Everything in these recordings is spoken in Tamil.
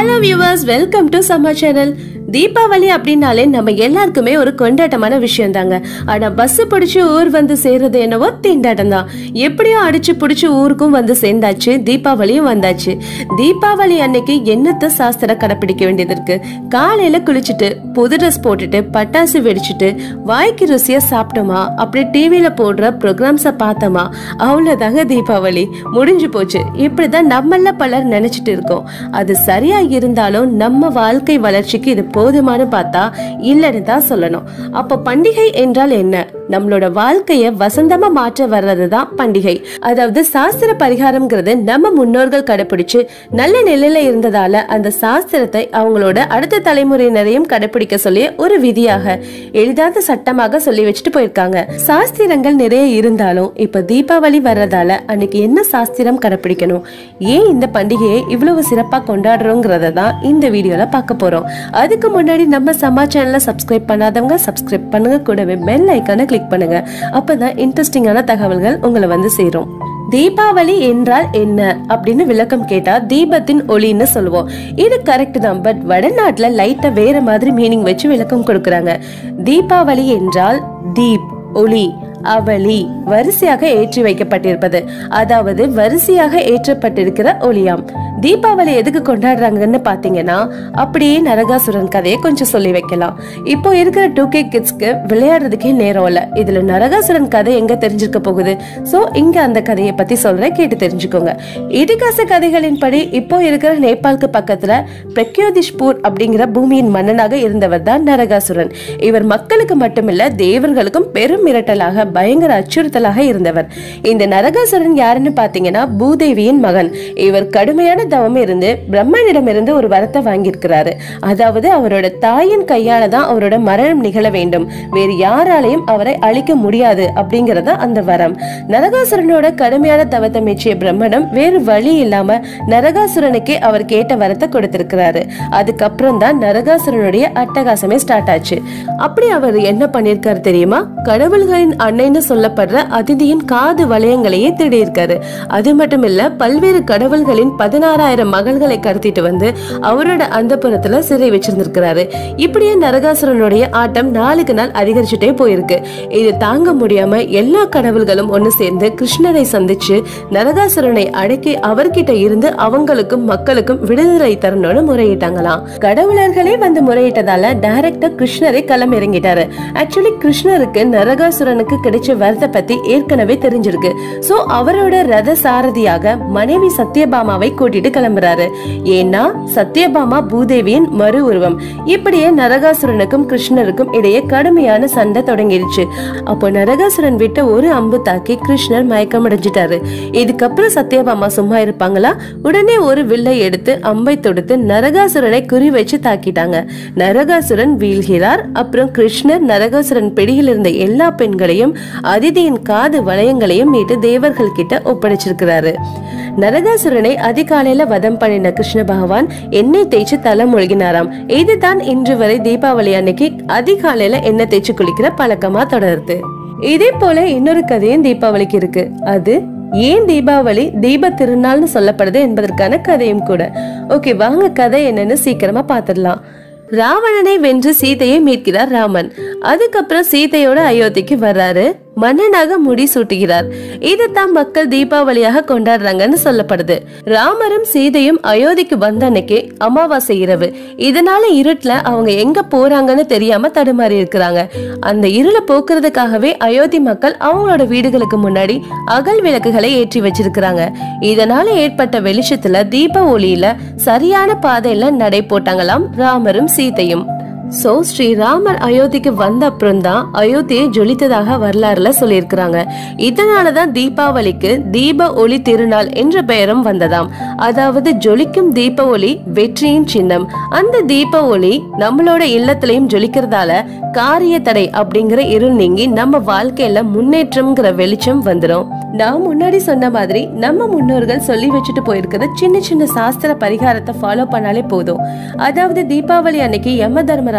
hello viewers welcome to summer channel Deepavali அப்படின்னாலே நம்ம எல்லாருக்குமே ஒரு கொண்டாட்டமான விஷயம் தாங்க ஆனா பஸ் பிடிச்சு ஊர் வந்து சேர்றது என்னவோ திண்டாட்டம் தான் எப்படியோ அடிச்சு பிடிச்சு ஊருக்கும் வந்து சேர்ந்தாச்சு தீபாவளியும் வந்தாச்சு தீபாவளி அன்னைக்கு என்னத்த சாஸ்திரம் கடைப்பிடிக்க வேண்டியது இருக்கு காலையில குளிச்சுட்டு புது ட்ரெஸ் போட்டுட்டு பட்டாசு வெடிச்சிட்டு வாய்க்கு ருசியா சாப்பிட்டோமா அப்படி டிவியில போடுற ப்ரோக்ராம்ஸை பார்த்தோமா அவ்வளவுதாங்க தீபாவளி முடிஞ்சு போச்சு இப்படிதான் நம்மள பலர் நினைச்சிட்டு இருக்கோம் அது சரியா இருந்தாலும் நம்ம வாழ்க்கை வளர்ச்சிக்கு இது போதுமானு பார்த்தா இல்லைன்னு தான் சொல்லணும் அப்ப பண்டிகை என்றால் என்ன நம்மளோட வாழ்க்கைய வசந்தமா மாற்ற வர்றதுதான் பண்டிகை அதாவது சாஸ்திர பரிகாரம்ங்கிறது நம்ம முன்னோர்கள் கடைபிடிச்சு நல்ல நிலையில இருந்ததால அந்த சாஸ்திரத்தை அவங்களோட அடுத்த தலைமுறையினரையும் கடைபிடிக்க சொல்லி ஒரு விதியாக எளிதாத சட்டமாக சொல்லி வச்சுட்டு போயிருக்காங்க சாஸ்திரங்கள் நிறைய இருந்தாலும் இப்ப தீபாவளி வர்றதால அன்னைக்கு என்ன சாஸ்திரம் கடைபிடிக்கணும் ஏன் இந்த பண்டிகையை இவ்வளவு சிறப்பா கொண்டாடுறோங்கிறத தான் இந்த வீடியோல பார்க்க போறோம் அதுக்கு முன்னாடி நம்ம சமா சேனலை சப்ஸ்கிரைப் பண்ணாதவங்க சப்ஸ்கிரைப் பண்ணுங்க கூடவே பெல் ஐக்கானை கிளிக் பண்ணுங்க அப்பதான் இன்ட்ரெஸ்டிங்கான தகவல்கள் உங்களை வந்து சேரும் தீபாவளி என்றால் என்ன அப்படின்னு விளக்கம் கேட்டா தீபத்தின் ஒளின்னு சொல்லுவோம் இது கரெக்ட் தான் பட் வடநாட்டுல லைட்டா வேற மாதிரி மீனிங் வச்சு விளக்கம் கொடுக்கறாங்க தீபாவளி என்றால் தீப் ஒளி அவளி வரிசையாக ஏற்றி வைக்கப்பட்டிருப்பது அதாவது வரிசையாக ஏற்றப்பட்டிருக்கிற ஒளியாம் தீபாவளி எதுக்கு கொண்டாடுறாங்கன்னு பாத்தீங்கன்னா அப்படியே நரகாசுரன் கதையை கொஞ்சம் சொல்லி வைக்கலாம் இப்போ இருக்கிற டூ கே கிட்ஸ்க்கு விளையாடுறதுக்கே நேரம் இல்ல இதுல நரகாசுரன் கதை எங்க தெரிஞ்சிருக்க போகுது சோ இங்க அந்த கதையை பத்தி சொல்றேன் கேட்டு தெரிஞ்சுக்கோங்க இதிகாச கதைகளின்படி இப்போ இருக்கிற நேபாளுக்கு பக்கத்துல பிரக்யோதிஷ்பூர் அப்படிங்கிற பூமியின் மன்னனாக இருந்தவர் தான் நரகாசுரன் இவர் மக்களுக்கு மட்டுமில்ல தேவர்களுக்கும் பெரும் மிரட்டலாக பயங்கர அச்சுறுத்தலாக இருந்தவர் இந்த நரகாசுரன் யாருன்னு பாத்தீங்கன்னா பூதேவியின் மகன் இவர் கடுமையான தவம் இருந்து பிரம்மனிடமிருந்து ஒரு வரத்தை வாங்கியிருக்கிறாரு அதாவது அவரோட தாயின் கையால தான் அவரோட மரணம் நிகழ வேண்டும் வேறு யாராலையும் அவரை அழிக்க முடியாது அப்படிங்கறத அந்த வரம் நரகாசுரனோட கடுமையான தவத்தை மெச்சிய பிரம்மனம் வேறு வழி இல்லாம நரகாசுரனுக்கே அவர் கேட்ட வரத்தை கொடுத்திருக்கிறாரு அதுக்கப்புறம் தான் நரகாசுரனுடைய அட்டகாசமே ஸ்டார்ட் ஆச்சு அப்படி அவர் என்ன பண்ணிருக்காரு தெரியுமா கடவுள்களின் அன்னைன்னு சொல்லப்படுற அதிதியின் காது வளையங்களையே திருடியிருக்காரு அது மட்டும் இல்ல பல்வேறு கடவுள்களின் பதினாறாயிரம் மகள்களை கடத்திட்டு வந்து அவரோட அந்தப்புறத்துல சிறை வச்சிருந்திருக்கிறாரு இப்படியே நரகாசுரனுடைய ஆட்டம் நாளுக்கு நாள் அதிகரிச்சுட்டே போயிருக்கு இது தாங்க முடியாம எல்லா கடவுள்களும் ஒண்ணு சேர்ந்து கிருஷ்ணரை சந்திச்சு நரகாசுரனை அடக்கி அவர்கிட்ட இருந்து அவங்களுக்கும் மக்களுக்கும் விடுதலை தரணும்னு முறையிட்டாங்களாம் கடவுளர்களே வந்து முறையிட்டதால டைரக்டா கிருஷ்ணரை களம் இறங்கிட்டாரு ஆக்சுவலி கிருஷ்ணருக்கு நரகாசுரனுக்கு கிடைச்ச வரத்தை பத்தி ஏற்கனவே தெரிஞ்சிருக்கு சோ அவரோட ரத சாரதியாக மனைவி சத்யபாமாவை கூட்டிட்டு கிளம்புறாரு ஏன்னா சத்யபாமா பூதேவியின் மறு உருவம் இப்படியே நரகாசுரனுக்கும் கிருஷ்ணருக்கும் இடையே கடுமையான சண்டை தொடங்கிடுச்சு அப்போ நரகாசுரன் விட்ட ஒரு அம்பு தாக்கி கிருஷ்ணர் மயக்கம் அடைஞ்சிட்டாரு இதுக்கப்புறம் சத்யபாமா சும்மா இருப்பாங்களா உடனே ஒரு வில்லை எடுத்து அம்பை தொடுத்து நரகாசுரனை குறி வச்சு தாக்கிட்டாங்க நரகாசுரன் வீழ்கிறார் அப்புறம் கிருஷ்ணர் நரகாசுரன் பிடியில் இருந்த எல்லா பெண்களையும் அதிதியின் காது வளையங்களையும் மீட்டு தேவர்கள் கிட்ட ஒப்படைச்சிருக்கிறாரு நரகாசுரனை அதிகாலையில வதம் பண்ணின கிருஷ்ண பகவான் எண்ணெய் தேய்ச்சி தலை மூழ்கினாராம் இதுதான் இன்று வரை தீபாவளி அன்னைக்கு அதிகாலையில எண்ணெய் தேய்ச்சி குளிக்கிற பழக்கமா தொடருது இதே போல இன்னொரு கதையும் தீபாவளிக்கு இருக்கு அது ஏன் தீபாவளி தீப திருநாள்னு சொல்லப்படுது என்பதற்கான கதையும் கூட ஓகே வாங்க கதை என்னன்னு சீக்கிரமா பாத்துடலாம் ராவணனை வென்று சீதையை மீட்கிறார் ராமன் அதுக்கப்புறம் சீதையோட அயோத்திக்கு வர்றாரு மன்னனாக முடி சூட்டுகிறார் இதைத்தான் மக்கள் தீபாவளியாக கொண்டாடுறாங்கன்னு சொல்லப்படுது ராமரும் சீதையும் அயோத்திக்கு வந்த அன்னைக்கு அமாவாசை இரவு இதனால இருட்டுல அவங்க எங்க போறாங்கன்னு தெரியாம தடுமாறி இருக்கிறாங்க அந்த இருளை போக்குறதுக்காகவே அயோத்தி மக்கள் அவங்களோட வீடுகளுக்கு முன்னாடி அகல் விளக்குகளை ஏற்றி வச்சிருக்கிறாங்க இதனால ஏற்பட்ட வெளிச்சத்துல தீப ஒளியில சரியான பாதையில நடை போட்டாங்களாம் ராமரும் சீதையும் சோ ஸ்ரீராமர் அயோத்திக்கு வந்த அப்புறம் தான் அயோத்தியை ஜொலித்ததாக வரலாறுல சொல்லியிருக்கிறாங்க இதனாலதான் தீபாவளிக்கு தீப ஒளி திருநாள் என்ற பெயரும் வந்ததாம் அதாவது ஜொலிக்கும் தீப ஒளி வெற்றியின் சின்னம் அந்த தீப ஒளி நம்மளோட இல்லத்திலையும் ஜொலிக்கிறதால காரிய தடை அப்படிங்கிற இருள் நீங்கி நம்ம வாழ்க்கையில முன்னேற்றம்ங்கிற வெளிச்சம் வந்துடும் நான் முன்னாடி சொன்ன மாதிரி நம்ம முன்னோர்கள் சொல்லி வச்சுட்டு போயிருக்கிற சின்ன சின்ன சாஸ்திர பரிகாரத்தை ஃபாலோ பண்ணாலே போதும் அதாவது தீபாவளி அன்னைக்கு யம தர்மராஜா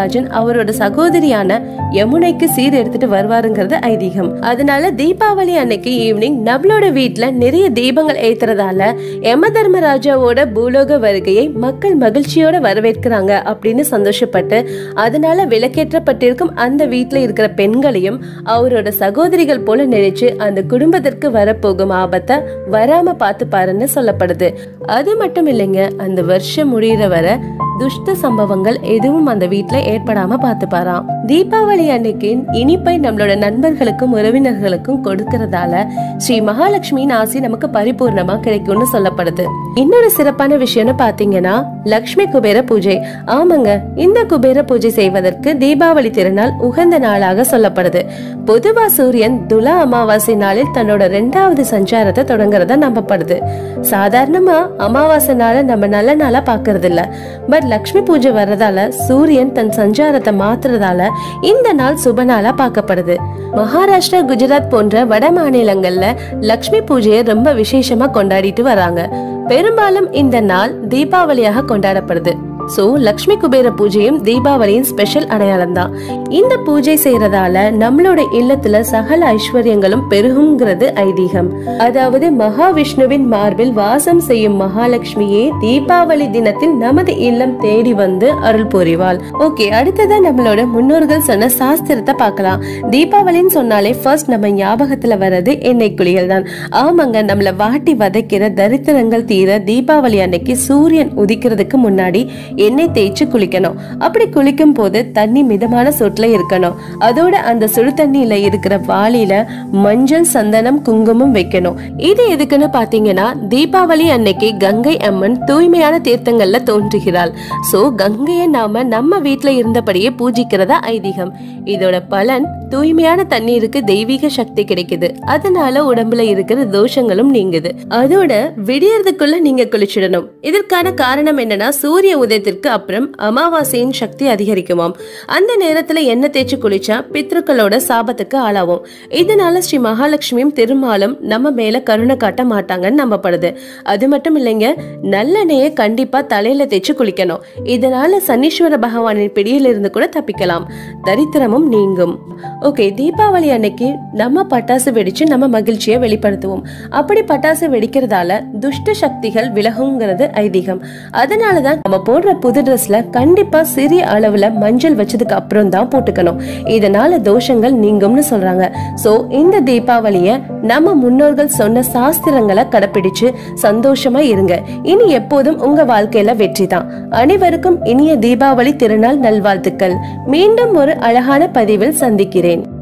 தர்மராஜன் அவரோட சகோதரியான யமுனைக்கு சீர் எடுத்துட்டு வருவாருங்கிறது ஐதீகம் அதனால தீபாவளி அன்னைக்கு ஈவினிங் நம்மளோட வீட்ல நிறைய தீபங்கள் ஏத்துறதால யம தர்மராஜாவோட பூலோக வருகையை மக்கள் மகிழ்ச்சியோட வரவேற்கிறாங்க அப்படின்னு சந்தோஷப்பட்டு அதனால விளக்கேற்றப்பட்டிருக்கும் அந்த வீட்ல இருக்கிற பெண்களையும் அவரோட சகோதரிகள் போல நினைச்சு அந்த குடும்பத்திற்கு வரப்போகும் ஆபத்தை வராம பார்த்து பாருன்னு சொல்லப்படுது அது மட்டும் இல்லைங்க அந்த வருஷம் முடியிற வர துஷ்ட சம்பவங்கள் எதுவும் அந்த வீட்ல ஏற்படாம பார்த்துப்பாராம் தீபாவளி அன்னைக்கு இனிப்பை நம்மளோட நண்பர்களுக்கும் உறவினர்களுக்கும் கொடுக்கறதால ஸ்ரீ மகாலட்சுமியின் ஆசி நமக்கு பரிபூர்ணமா கிடைக்கும்னு சொல்லப்படுது இன்னொரு சிறப்பான விஷயம்னு பாத்தீங்கன்னா லக்ஷ்மி குபேர பூஜை ஆமாங்க இந்த குபேர பூஜை செய்வதற்கு தீபாவளி திருநாள் உகந்த நாளாக சொல்லப்படுது பொதுவா சூரியன் துலா அமாவாசை நாளில் தன்னோட ரெண்டாவது சஞ்சாரத்தை தொடங்குறதா நம்பப்படுது சாதாரணமா அமாவாசை நாளை நம்ம நல்ல நாளா பாக்குறது இல்ல பட் லக்ஷ்மி பூஜை வர்றதால சூரியன் தன் சஞ்சாரத்தை மாத்துறதால இந்த நாள் சுப நாளா பார்க்கப்படுது மகாராஷ்டிரா குஜராத் போன்ற வட மாநிலங்கள்ல லக்ஷ்மி பூஜையை ரொம்ப விசேஷமா கொண்டாடிட்டு வராங்க பெரும்பாலும் இந்த நாள் தீபாவளியாக கொண்டாடப்படுது சோ லக்ஷ்மி குபேர பூஜையும் தீபாவளியின் ஸ்பெஷல் அடையாளம் தான் இந்த பூஜை செய்யறதால நம்மளோட இல்லத்துல சகல ஐஸ்வர்யங்களும் பெருகுங்கிறது ஐதீகம் அதாவது மகாவிஷ்ணுவின் மார்பில் வாசம் செய்யும் மகாலட்சுமியே தீபாவளி தினத்தில் நமது இல்லம் தேடி வந்து அருள் புரிவாள் ஓகே அடுத்ததா நம்மளோட முன்னோர்கள் சொன்ன சாஸ்திரத்தை பார்க்கலாம் தீபாவளின்னு சொன்னாலே ஃபர்ஸ்ட் நம்ம ஞாபகத்துல வர்றது எண்ணெய் குளியல் தான் ஆமாங்க நம்மள வாட்டி வதைக்கிற தரித்திரங்கள் தீர தீபாவளி அன்னைக்கு சூரியன் உதிக்கிறதுக்கு முன்னாடி எண்ணெய் தேய்ச்சி குளிக்கணும் அப்படி குளிக்கும் போது தண்ணி மிதமான சொட்டுல இருக்கணும் அதோட அந்த சுடு தண்ணியில இருக்கிற வாளியில மஞ்சள் சந்தனம் குங்குமம் வைக்கணும் இது எதுக்குன்னு பாத்தீங்கன்னா தீபாவளி அன்னைக்கு கங்கை அம்மன் தூய்மையான தீர்த்தங்கள்ல தோன்றுகிறாள் சோ கங்கையை நாம நம்ம வீட்ல இருந்தபடியே பூஜிக்கிறதா ஐதீகம் இதோட பலன் தூய்மையான தண்ணீருக்கு தெய்வீக சக்தி கிடைக்குது அதனால உடம்புல இருக்கிற தோஷங்களும் நீங்குது அதோட விடியறதுக்குள்ள நீங்க குளிச்சிடணும் இதற்கான காரணம் என்னன்னா சூரிய உதயத்திற்கு அப்புறம் அமாவாசையின் சக்தி அதிகரிக்குமாம் அந்த நேரத்துல எண்ணெய் தேய்ச்சி குளிச்சா பித்ருக்களோட சாபத்துக்கு ஆளாகும் இதனால ஸ்ரீ மகாலட்சுமியும் திருமாலும் நம்ம மேல கருணை காட்ட மாட்டாங்கன்னு நம்பப்படுது அது மட்டும் இல்லைங்க நல்லெண்ணெயை கண்டிப்பா தலையில தேய்ச்சி குளிக்கணும் இதனால சனீஸ்வர பகவானின் பிடியில இருந்து கூட தப்பிக்கலாம் தரித்திரமும் நீங்கும் ஓகே தீபாவளி அன்னைக்கு நம்ம பட்டாசு வெடிச்சு நம்ம மகிழ்ச்சியை வெளிப்படுத்துவோம் அப்படி பட்டாசு வெடிக்கிறதால துஷ்ட சக்திகள் விலகுங்கிறது ஐதீகம் அதனாலதான் நம்ம போடுற புது ட்ரெஸ்ல கண்டிப்பா சிறிய அளவுல மஞ்சள் வச்சதுக்கு அப்புறம் தான் போட்டுக்கணும் இதனால தோஷங்கள் நீங்கும்னு சொல்றாங்க சோ இந்த தீபாவளிய நம்ம முன்னோர்கள் சொன்ன சாஸ்திரங்களை கடைப்பிடிச்சு சந்தோஷமா இருங்க இனி எப்போதும் உங்க வாழ்க்கையில வெற்றி தான் அனைவருக்கும் இனிய தீபாவளி திருநாள் நல்வாழ்த்துக்கள் மீண்டும் ஒரு அழகான பதிவில் சந்திக்கிறேன்